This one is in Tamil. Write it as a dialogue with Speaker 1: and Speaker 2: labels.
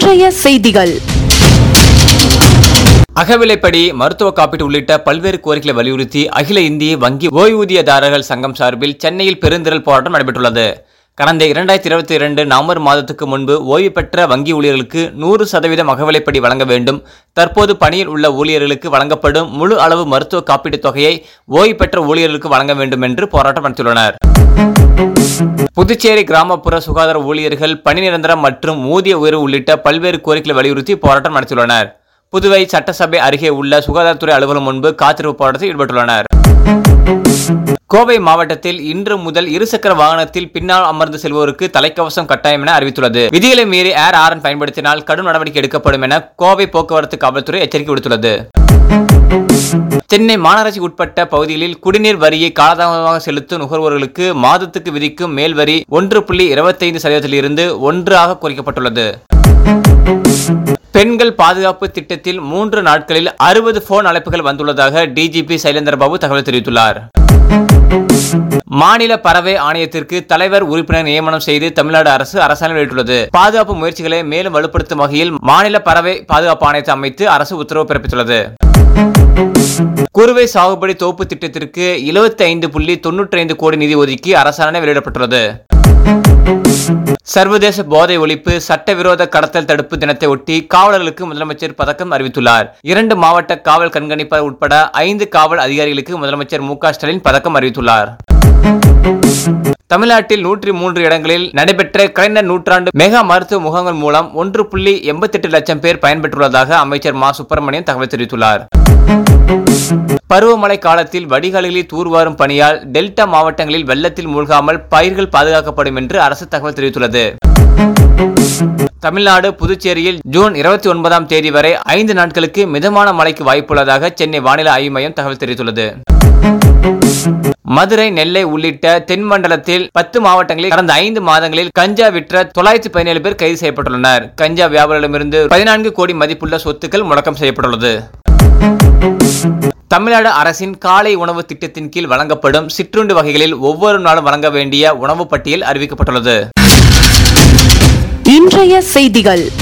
Speaker 1: இன்றைய செய்திகள்
Speaker 2: அகவிலைப்படி மருத்துவ காப்பீட்டு உள்ளிட்ட பல்வேறு கோரிக்கைகளை வலியுறுத்தி அகில இந்திய வங்கி ஓய்வூதியதாரர்கள் சங்கம் சார்பில் சென்னையில் பெருந்திரள் போராட்டம் நடைபெற்றுள்ளது கடந்த இரண்டாயிரத்தி இருபத்தி இரண்டு நவம்பர் மாதத்துக்கு முன்பு ஓய்வு பெற்ற வங்கி ஊழியர்களுக்கு நூறு சதவீதம் அகவிலைப்படி வழங்க வேண்டும் தற்போது பணியில் உள்ள ஊழியர்களுக்கு வழங்கப்படும் முழு அளவு மருத்துவ காப்பீட்டுத் தொகையை ஓய்வு பெற்ற ஊழியர்களுக்கு வழங்க வேண்டும் என்று போராட்டம் நடத்தியுள்ளனர் புதுச்சேரி கிராமப்புற சுகாதார ஊழியர்கள் பணி நிரந்தரம் மற்றும் ஊதிய உயர்வு உள்ளிட்ட பல்வேறு கோரிக்கைகளை வலியுறுத்தி போராட்டம் நடத்தியுள்ளனர் புதுவை சட்டசபை அருகே உள்ள சுகாதாரத்துறை அலுவலகம் முன்பு காத்திருப்பு போராட்டத்தில் ஈடுபட்டுள்ளனர் கோவை மாவட்டத்தில் இன்று முதல் இருசக்கர வாகனத்தில் பின்னால் அமர்ந்து செல்வோருக்கு தலைக்கவசம் கட்டாயம் என அறிவித்துள்ளது விதிகளை மீறி ஏர் ஆரன் பயன்படுத்தினால் கடும் நடவடிக்கை எடுக்கப்படும் என கோவை போக்குவரத்து காவல்துறை எச்சரிக்கை விடுத்துள்ளது சென்னை மாநகராட்சி உட்பட்ட பகுதிகளில் குடிநீர் வரியை காலதாமதமாக செலுத்தும் நுகர்வோர்களுக்கு மாதத்துக்கு விதிக்கும் மேல் வரி ஒன்று புள்ளி இருபத்தைந்து சதவீதத்திலிருந்து ஒன்றாக குறைக்கப்பட்டுள்ளது பெண்கள் பாதுகாப்பு திட்டத்தில் மூன்று நாட்களில் அறுபது போன் அழைப்புகள் வந்துள்ளதாக டிஜிபி சைலேந்திர பாபு தகவல் தெரிவித்துள்ளார் மாநில பறவை ஆணையத்திற்கு தலைவர் உறுப்பினர் நியமனம் செய்து தமிழ்நாடு அரசு அரசாணை வெளியிட்டுள்ளது பாதுகாப்பு முயற்சிகளை மேலும் வலுப்படுத்தும் வகையில் மாநில பறவை பாதுகாப்பு ஆணையத்தை அமைத்து அரசு உத்தரவு பிறப்பித்துள்ளது குறுவை சாகுபடி தொகுப்பு திட்டத்திற்கு 75.95 ஐந்து புள்ளி தொன்னூற்றி ஐந்து கோடி நிதி ஒதுக்கி அரசாணை வெளியிடப்பட்டுள்ளது சர்வதேச போதை ஒழிப்பு சட்டவிரோத கடத்தல் தடுப்பு தினத்தை ஒட்டி காவலர்களுக்கு முதலமைச்சர் பதக்கம் அறிவித்துள்ளார் இரண்டு மாவட்ட காவல் கண்காணிப்பாளர் உட்பட ஐந்து காவல் அதிகாரிகளுக்கு முதலமைச்சர் மு க ஸ்டாலின் பதக்கம் அறிவித்துள்ளார் தமிழ்நாட்டில் நூற்றி மூன்று இடங்களில் நடைபெற்ற கலைஞர் நூற்றாண்டு மெகா மருத்துவ முகாம்கள் மூலம் ஒன்று புள்ளி எண்பத்தெட்டு லட்சம் பேர் பயன்பெற்றுள்ளதாக அமைச்சர் மா சுப்பிரமணியன் தகவல் தெரிவித்துள்ளார் பருவமழை காலத்தில் வடிகால்களில் தூர்வாரும் பணியால் டெல்டா மாவட்டங்களில் வெள்ளத்தில் மூழ்காமல் பயிர்கள் பாதுகாக்கப்படும் என்று அரசு தகவல் தெரிவித்துள்ளது தமிழ்நாடு புதுச்சேரியில் ஜூன் இருபத்தி ஒன்பதாம் தேதி வரை ஐந்து நாட்களுக்கு மிதமான மழைக்கு வாய்ப்புள்ளதாக சென்னை வானிலை ஆய்வு மையம் தகவல் தெரிவித்துள்ளது மதுரை நெல்லை உள்ளிட்ட தென் மண்டலத்தில் பத்து மாவட்டங்களில் கடந்த ஐந்து மாதங்களில் கஞ்சா விற்ற தொள்ளாயிரத்தி பதினேழு பேர் கைது செய்யப்பட்டுள்ளனர் கஞ்சா வியாபாரிகளிடமிருந்து பதினான்கு கோடி மதிப்புள்ள சொத்துக்கள் முடக்கம் செய்யப்பட்டுள்ளது தமிழ்நாடு அரசின் காலை உணவு திட்டத்தின் கீழ் வழங்கப்படும் சிற்றுண்டு வகைகளில் ஒவ்வொரு நாளும் வழங்க வேண்டிய உணவு பட்டியல் அறிவிக்கப்பட்டுள்ளது
Speaker 1: இன்றைய செய்திகள்